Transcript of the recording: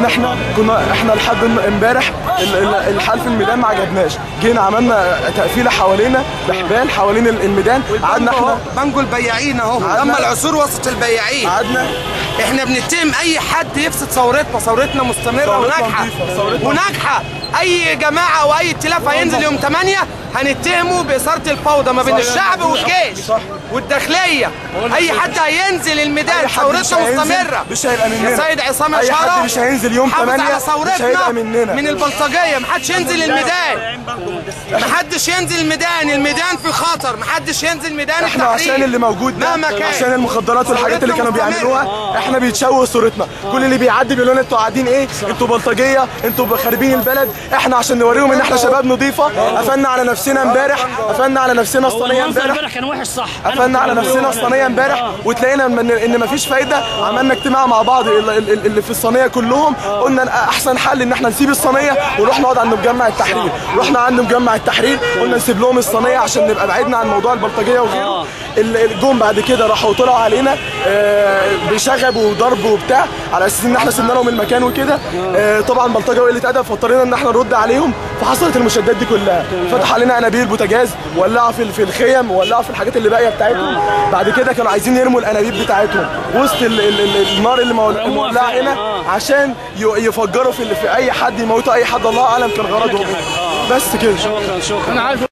احنا كنا احنا لحد ام- امبارح ال- ال- الحال في الميدان ما عجبناش جينا عملنا تقفيله حوالينا بحبال حوالين ال- الميدان قعدنا احنا بنجو البياعين اهو قعدنا- لما العصور وسط البياعين قعدنا احنا بنتهم اي حد يفسد ثورتنا ثورتنا مستمره ثورتنا وناجحه نظيفة، ثورتنا وناجحه اي جماعه او اي ائتلاف هينزل يوم 8 هنتهمه باثاره الفوضى ما بين صح. الشعب والجيش صح. والداخليه اي حد هينزل الميدان أي حد مش ثورتنا هينزل مستمره مش هيبقى مننا. يا سيد عصام يا أي حد شرف مش هينزل يوم حافظ 8 على مش ثورتنا هيبقى مننا. من البلطجيه محدش ينزل الميدان محدش ينزل الميدان الميدان في خطر محدش ينزل ميدان احنا التحرير عشان اللي موجود ده مهما كان عشان المخدرات والحاجات اللي كانوا ثورتنا مستمرة. بيعملوها احنا بيتشوه صورتنا كل اللي بيعدي بيقول لنا انتوا قاعدين ايه انتوا بلطجيه انتوا خاربين البلد احنا عشان نوريهم ان احنا شباب نظيفه قفلنا على نفسنا امبارح قفلنا على نفسنا الصينيه المنظر امبارح امبارح كان وحش صح أنا قفلنا على كنت نفسنا بقول- الصينيه امبارح آه. وتلاقينا ان إن مفيش فايده عملنا اجتماع مع بعض ال- ال- ال- اللي في الصينيه كلهم قلنا إن احسن حل ان احنا نسيب الصينيه ونروح نقعد عند مجمع التحرير رحنا عند مجمع التحرير قلنا نسيب لهم الصينيه عشان نبقى بعيدنا عن موضوع البلطجيه وغيره ال- الجم بعد كده راحوا طلعوا علينا آه، بشغب وضرب وبتاع على اساس ان احنا سيبنا لهم المكان وكده آه، طبعا بلطجه وقله ادب فاضطرينا ان احنا نرد عليهم فحصلت المشادات دي كلها فتح علينا انابيب بوتاجاز ولعوا في في الخيم ولعوا في الحاجات اللي باقيه بتاعتهم بعد كده كانوا عايزين يرموا الانابيب بتاعتهم وسط ال ال ال النار اللي مول- رموها مولعه فعلا، هنا آه. عشان ي- يفجروا في, ال- في اي حد يموتوا اي حد الله اعلم كان غرضهم إيه. بس كده شكرا شكرا انا عارف